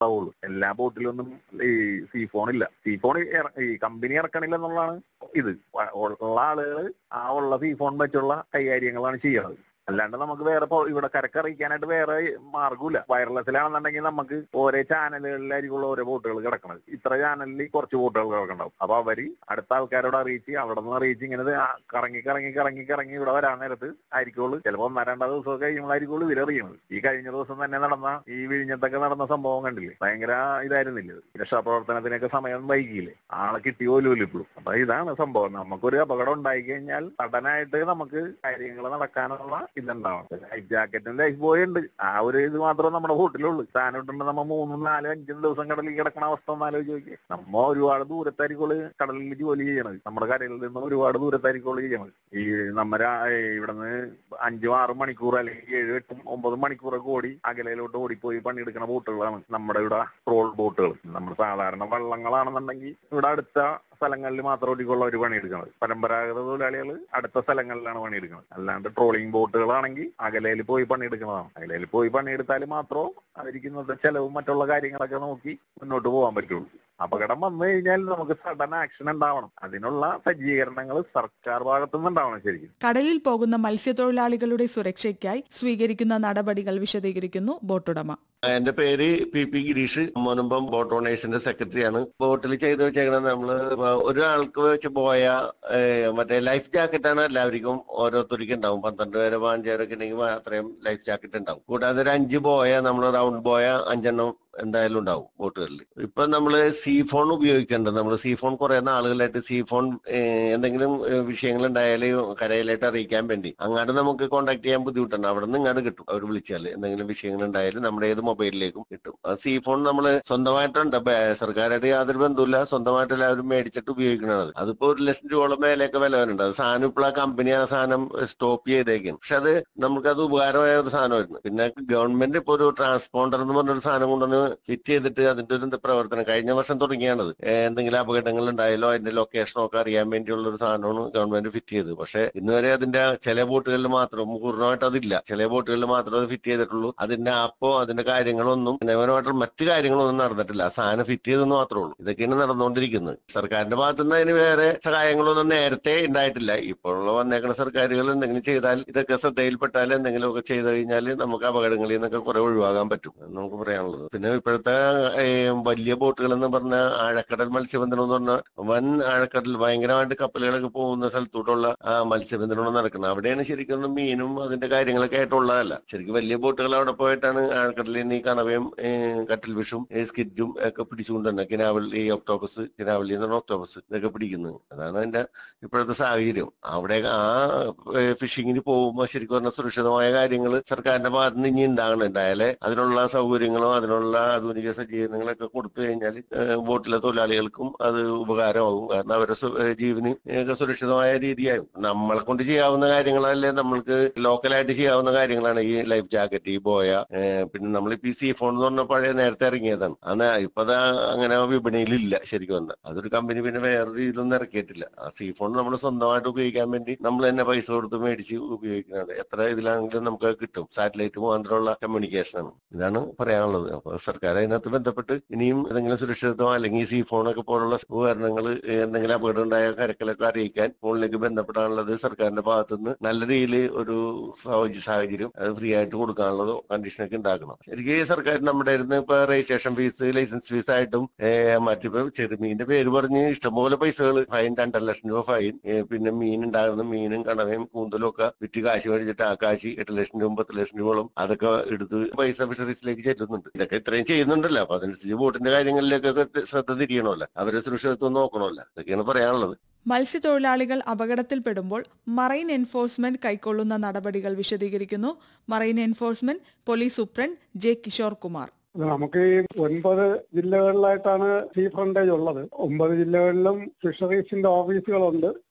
ഉണ്ടാവുള്ളൂ എല്ലാ ബോട്ടിലൊന്നും ഈ സീ ഫോൺ ഇല്ല സീ ഫോൺ ഈ കമ്പനി ഇറക്കണില്ല എന്നുള്ളതാണ് ഇത് വ- ഉള്ള ആളുകൾ ആ ഉള്ള സീ ഫോൺ വെച്ചുള്ള കൈകാര്യങ്ങളാണ് ചെയ്യുന്നത് അല്ലാണ്ട് നമുക്ക് വേറെ ഇപ്പൊ ഇവിടെ കരക്കറിയിക്കാനായിട്ട് വേറെ മാർഗമില്ല വയർലെസ്സിലാണെന്നുണ്ടെങ്കിൽ നമുക്ക് ഓരോ ചാനലുകളിലായിരിക്കും ഓരോ ബോട്ടുകൾ കിടക്കണത് ഇത്ര ചാനലിൽ കുറച്ച് ബോട്ടുകൾ കിടക്കണ്ടാവും അപ്പൊ അവര് അടുത്ത ആൾക്കാരോട് അറിയിച്ച് അവിടെ നിന്ന് അറിയിച്ച് ഇങ്ങനെ ഇത് ആ കറങ്ങി കറങ്ങി കറങ്ങി കറങ്ങി ഇവിടെ വരാൻ നേരത്ത് ആയിരിക്കുള്ളൂ ചിലപ്പോ ഒന്നോ രണ്ടോ ദിവസമൊക്കെ കഴിയുമ്പോഴായിരിക്കുള്ളൂ ഇവരറിയണത് ഈ കഴിഞ്ഞ ദിവസം തന്നെ നടന്ന ഈ വിഴിഞ്ഞത്തൊക്കെ നടന്ന സംഭവം കണ്ടില്ലേ ഭയങ്കര ഇതായിരുന്നില്ല ഇത് രക്ഷാപ്രവർത്തനത്തിനൊക്കെ സമയം വൈകിയില്ലേ ആളെ കിട്ടി പോലും ഇപ്പോഴും അപ്പൊ ഇതാണ് സംഭവം നമുക്കൊരു അപകടം ഉണ്ടായി കഴിഞ്ഞാൽ സഡനായിട്ട് നമുക്ക് കാര്യങ്ങൾ നടക്കാനുള്ള ഇതുണ്ടാവണം ലൈഫ് ജാക്കറ്റും ലൈഫ് ബോയ് ഉണ്ട് ആ ഒരു ഇത് മാത്രമേ നമ്മുടെ ബോട്ടിലുള്ളൂ സാധനം ഇട്ടുണ്ട് നമ്മ മൂന്നും നാലും അഞ്ചും ദിവസം കടലിൽ കിടക്കണ അവസ്ഥ ഒന്ന് ആലോചിച്ച് നോക്കിയേ നമ്മ ഒരുപാട് ദൂരത്തായിരിക്കുള്ളൂ കടലിൽ ജോലി ചെയ്യണത് നമ്മുടെ കരയിൽ നിന്ന് ഒരുപാട് ദൂരത്തായിരിക്കുള്ളൂ ചെയ്യണത് ഈ നമ്മ രാ- ഏ, ഇവിടുന്ന് അഞ്ചും ആറും മണിക്കൂർ അല്ലെങ്കിൽ ഏഴും എട്ടും ഒമ്പതും മണിക്കൂറൊക്കെ ഓടി അകലയിലോട്ട് ഓടിപ്പോയി പണിയെടുക്കുന്ന ബോട്ടുകളാണ് നമ്മുടെ ഇവിടെ ട്രോൾ ബോട്ടുകൾ നമ്മുടെ സാധാരണ വള്ളങ്ങളാണെന്നുണ്ടെങ്കിൽ ഇവിടെ അടുത്ത സ്ഥലങ്ങളിൽ മാത്രം ഓടിക്കൊള്ള ഒരു പണിയെടുക്കുന്നത് പരമ്പരാഗത തൊഴിലാളികൾ അടുത്ത സ്ഥലങ്ങളിലാണ് പണിയെടുക്കുന്നത് അല്ലാണ്ട് ട്രോളിംഗ് ബോട്ടുകളാണെങ്കിൽ അകലയിൽ പോയി പണിയെടുക്കുന്നതാണ് അകലയിൽ പോയി പണിയെടുത്താൽ മാത്രമേ അവരിക്കുന്നത് ചെലവും മറ്റുള്ള കാര്യങ്ങളൊക്കെ നോക്കി മുന്നോട്ട് പോകാൻ പറ്റുള്ളൂ അപകടം വന്നു കഴിഞ്ഞാൽ നമുക്ക് സഡൻ ആക്ഷൻ ഉണ്ടാവണം അതിനുള്ള സജ്ജീകരണങ്ങൾ സർക്കാർ ഭാഗത്തു നിന്ന് ഉണ്ടാവണം ശരിക്കും കടലിൽ പോകുന്ന മത്സ്യത്തൊഴിലാളികളുടെ സുരക്ഷയ്ക്കായി സ്വീകരിക്കുന്ന നടപടികൾ വിശദീകരിക്കുന്നു ബോട്ടുടമ എന്റെ പേര് P P Girish Munambam boat ഓണേഴ്സിന്റെ സെക്രട്ടറിയാണ് ബോട്ടിൽ ചെയ്ത് വെച്ചേക്കണത് നമ്മള് ഇപ്പൊ ഒരാൾക്ക് വെച്ച് പോയ ഏഹ്, മറ്റേ ലൈഫ് ജാക്കറ്റ് ആണ് എല്ലാവർക്കും ഓരോരുത്തർക്കും ഉണ്ടാവും പന്ത്രണ്ട് പേരെ പതിനഞ്ച് പേരൊക്കെ ഉണ്ടെങ്കിൽ അത്രയും ലൈഫ് ജാക്കറ്റ് ഉണ്ടാവും കൂടാതെ ഒരു അഞ്ച് ബോയ നമ്മൾ റൗണ്ട് ബോയ അഞ്ചെണ്ണം എന്തായാലും ഉണ്ടാവും ബോട്ടുകളിൽ ഇപ്പൊ നമ്മള് സീ ഫോൺ ഉപയോഗിക്കേണ്ടത് നമ്മൾ സീ ഫോൺ കുറെ നാളുകളായിട്ട് സീ ഫോൺ എന്തെങ്കിലും വിഷയങ്ങൾ ഉണ്ടായാൽ കരയിലായിട്ട് അറിയിക്കാൻ വേണ്ടി അങ്ങോട്ട് നമുക്ക് കോൺടാക്ട് ചെയ്യാൻ ബുദ്ധിമുട്ടുണ്ട് അവിടെ നിന്ന് ഇങ്ങോട്ട് കിട്ടും അവർ വിളിച്ചാൽ എന്തെങ്കിലും വിഷയങ്ങൾ ഉണ്ടായാലും നമ്മുടെ ഏത് മൊബൈലിലേക്കും കിട്ടും ആ സീ ഫോൺ നമ്മൾ സ്വന്തമായിട്ടുണ്ട് ബ- സർക്കാരായിട്ട് യാതൊരു ബന്ധമില്ല സ്വന്തമായിട്ട് എല്ലാവരും മേടിച്ചിട്ട് ഉപയോഗിക്കുന്നത് അതിപ്പോ ഒരു ലക്ഷം രൂപയോളം മേലെയൊക്കെ വില വരുന്നുണ്ട് അത് സാധനം ഇപ്പോൾ ആ കമ്പനി ആ സാധനം സ്റ്റോപ്പ് ചെയ്തേക്കും പക്ഷെ അത് നമുക്കത് ഉപകാരമായ ഒരു സാധനമായിരുന്നു പിന്നെ ഗവൺമെന്റ് ഇപ്പൊ ഒരു ട്രാൻസ്പോണ്ടർ എന്ന് പറഞ്ഞൊരു സാധനം കൊണ്ടുവന്ന് ഫിറ്റ് ചെയ്തിട്ട് അതിന്റെ ഒരു പ്രവർത്തനം കഴിഞ്ഞ വർഷം തുടങ്ങിയാണത് ഏഹ് എന്തെങ്കിലും അപകടങ്ങൾ ഉണ്ടായാലോ അതിന്റെ ലൊക്കേഷനോ ഒക്കെ അറിയാൻ വേണ്ടിയുള്ള ഒരു സാധനമാണ് ഗവൺമെന്റ് ഫിറ്റ് ചെയ്തത് പക്ഷെ ഇന്ന് വരെ അതിന്റെ ചില ബോട്ടുകളിൽ മാത്രം പൂർണ്ണമായിട്ട് അതില്ല ചില ബോട്ടുകളിൽ മാത്രമേ അത് ഫിറ്റ് ചെയ്തിട്ടുള്ളൂ അതിന്റെ ആപ്പോ അതിന്റെ കാര്യങ്ങളൊന്നും നിയമപരമായിട്ടുള്ള മറ്റു കാര്യങ്ങളൊന്നും നടന്നിട്ടില്ല ആ സാധനം ഫിറ്റ് ചെയ്തെന്ന് മാത്രമേ ഉള്ളൂ ഇതൊക്കെയാണ് നടന്നുകൊണ്ടിരിക്കുന്നത് സർക്കാരിന്റെ ഭാഗത്തു നിന്ന് അതിന് വേറെ സഹായങ്ങളൊന്നും നേരത്തെ ഉണ്ടായിട്ടില്ല ഇപ്പോഴുള്ള വന്നേക്കുന്ന സർക്കാരുകൾ എന്തെങ്കിലും ചെയ്താൽ ഇതൊക്കെ ശ്രദ്ധയിൽപ്പെട്ടാൽ എന്തെങ്കിലുമൊക്കെ ചെയ്തു കഴിഞ്ഞാൽ നമുക്ക് അപകടങ്ങളിൽ നിന്നൊക്കെ കുറെ ഒഴിവാകാൻ പറ്റും എന്ന് നമുക്ക് പറയാനുള്ളത് പിന്നെ ഇപ്പോഴത്തെ ഏഹ്, വലിയ ബോട്ടുകൾ എന്ന് പറഞ്ഞ ആഴക്കടൽ മത്സ്യബന്ധനം എന്ന് പറഞ്ഞാൽ വൻ ആഴക്കടൽ ഭയങ്കരമായിട്ട് കപ്പലുകളൊക്കെ പോകുന്ന സ്ഥലത്തോട്ടുള്ള ആ മത്സ്യബന്ധനം നടക്കുന്നത് അവിടെയാണ് ശരിക്കും മീനും അതിന്റെ കാര്യങ്ങളൊക്കെ ആയിട്ടുള്ളതല്ല ശരിക്കും വലിയ ബോട്ടുകൾ അവിടെ പോയിട്ടാണ് ആഴക്കടലിൽ നിന്ന് ഈ കണവയും ഏഹ്, കട്ടിൽ ഫിഷും ഏഹ്, സ്കിറ്റും ഒക്കെ പിടിച്ചുകൊണ്ട് തന്നെ കിനാവൽ ഈ ഒക്ടോബസ് കിനാവലി എന്ന് പറഞ്ഞ ഒക്ടോബസ് ഇതൊക്കെ പിടിക്കുന്നത് അതാണ് അതിന്റെ ഇപ്പോഴത്തെ സാഹചര്യം അവിടെ ആ ഫിഷിങ്ങിന് പോകുമ്പോൾ ശരിക്കും പറഞ്ഞാൽ സുരക്ഷിതമായ കാര്യങ്ങൾ സർക്കാരിന്റെ ഭാഗത്ത് നിന്ന് ഇനി ഉണ്ടാകണം ഉണ്ടായാലേ അതിനുള്ള സൗകര്യങ്ങളോ അതിനുള്ള ആധുനിക സജ്ജീകരണങ്ങളൊക്കെ കൊടുത്തു കഴിഞ്ഞാൽ ബോട്ടിലെ തൊഴിലാളികൾക്കും അത് ഉപകാരമാകും കാരണം അവരുടെ സു- ഏഹ് ജീവന് ഏഹ് സുരക്ഷിതമായ രീതിയായും നമ്മളെ കൊണ്ട് ചെയ്യാവുന്ന കാര്യങ്ങളല്ലേ നമ്മൾക്ക് ലോക്കലായിട്ട് ചെയ്യാവുന്ന കാര്യങ്ങളാണ് ഈ ലൈഫ് ജാക്കറ്റ് ഈ ബോയ ഏഹ് പിന്നെ നമ്മൾ ഈ സി ഫോൺ എന്ന് പറഞ്ഞ പഴയ നേരത്തെ ഇറങ്ങിയതാണ് അന്ന് ഇപ്പൊ അത് അങ്ങനെ വിപണിയിലില്ല ശരിക്കും പറഞ്ഞാൽ അതൊരു കമ്പനി പിന്നെ വേറൊരു രീതിയിലൊന്നും ഇറക്കിയിട്ടില്ല ആ സി ഫോൺ നമ്മൾ സ്വന്തമായിട്ട് ഉപയോഗിക്കാൻ വേണ്ടി നമ്മൾ തന്നെ പൈസ കൊടുത്ത് മേടിച്ച് ഉപയോഗിക്കുന്നത് എത്ര ഇതിലാണെങ്കിലും നമുക്ക് അത് കിട്ടും സാറ്റലൈറ്റ് മുഖാന്തരമുള്ള കമ്മ്യൂണിക്കേഷൻ ആണ് ഇതാണ് പറയാനുള്ളത് അപ്പൊ സർക്കാർ അതിനകത്ത് ബന്ധപ്പെട്ട് ഇനിയും എന്തെങ്കിലും സുരക്ഷിതത്വം അല്ലെങ്കിൽ സി ഫോണൊക്കെ പോലുള്ള ഉപകരണങ്ങൾ എന്തെങ്കിലും അപകടം ഉണ്ടായ കരക്കലൊക്കെ അറിയിക്കാൻ ഫോണിലേക്ക് ബന്ധപ്പെടാനുള്ളത് സർക്കാരിന്റെ ഭാഗത്തുനിന്ന് നല്ല രീതിയിൽ ഒരു സാഹച- സാഹചര്യം അത് ഫ്രീ ആയിട്ട് കൊടുക്കാനുള്ളതോ കണ്ടീഷനൊക്കെ ഉണ്ടാക്കണം ശരിക്കും ഈ സർക്കാർ നമ്മുടെ ഇരുന്ന് ഇപ്പൊ രജിസ്ട്രേഷൻ ഫീസ് ലൈസൻസ് ഫീസ് ആയിട്ടും ഏഹ് മറ്റിപ്പോ ചെറുമീനിന്റെ പേര് പറഞ്ഞ് ഇഷ്ടംപോലെ പൈസകൾ ഫൈൻ രണ്ടര ലക്ഷം രൂപ ഫൈൻ ഏഹ് പിന്നെ മീൻ ഉണ്ടാകുന്ന മീനും കണവയും കൂന്തലും ഒക്കെ വിറ്റ് കാശ് മേടിച്ചിട്ട് ആ കാശ് എട്ട് ലക്ഷം രൂപ പത്ത് ലക്ഷം രൂപയോളം അതൊക്കെ എടുത്ത് പൈസ ഫിഷറീസിലേക്ക് ചെല്ലുന്നുണ്ട് ഇതൊക്കെ ഇത്രയും ചെയ്യുന്നുണ്ടല്ലോ അപ്പൊ അതനുസരിച്ച് ബോട്ടിന്റെ കാര്യങ്ങളിലേക്കൊക്കെ ശ്രദ്ധ തിരിയണമല്ലോ അവരെ സുരക്ഷിതത്വം നോക്കണമല്ലോ ഇതൊക്കെയാണ് പറയാനുള്ളത് മത്സ്യത്തൊഴിലാളികൾ അപകടത്തിൽപ്പെടുമ്പോൾ മറൈൻ എൻഫോഴ്സ്മെന്റ് കൈക്കൊള്ളുന്ന നടപടികൾ വിശദീകരിക്കുന്നു marine enforcement police superintendent J Kishore Kumar നമുക്ക് ഈ ഒൻപത് ജില്ലകളിലായിട്ടാണ് സീ ഫ്രണ്ടേജ് ഉള്ളത് ഒമ്പത് ജില്ലകളിലും ഫിഷറീസിന്റെ ഓഫീസുകളുണ്ട്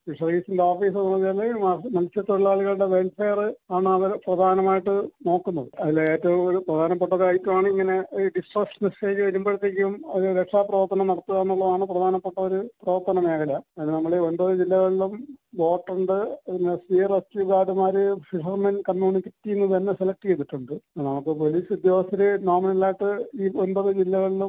ഫിഷറീസിന്റെ ഓഫീസ് എന്ന് പറഞ്ഞാൽ മ- മത്സ്യത്തൊഴിലാളികളുടെ വെൽഫെയർ ആണ് അവർ പ്രധാനമായിട്ട് നോക്കുന്നത് അതിൽ ഏറ്റവും ഒരു പ്രധാനപ്പെട്ട ഒരു ഐറ്റമാണ് ഇങ്ങനെ ഡിസ്ട്രസ് മെസ്സേജ് വരുമ്പോഴത്തേക്കും അത് രക്ഷാപ്രവർത്തനം നടത്തുക എന്നുള്ളതാണ് പ്രധാനപ്പെട്ട ഒരു പ്രവർത്തന മേഖല അത് നമ്മൾ ഈ ഒൻപത് ജില്ലകളിലും ബോട്ടുണ്ട് പിന്നെ സീ റെസ്ക്യൂ ഗാർഡുമാര് ഫിഷർമെൻ കമ്മ്യൂണിറ്റി എന്ന് തന്നെ സെലക്ട് ചെയ്തിട്ടുണ്ട് നമുക്ക് പോലീസ് ഉദ്യോഗസ്ഥര് നോമിനലായിട്ട് ഈ ഒൻപത് ജില്ലകളിലും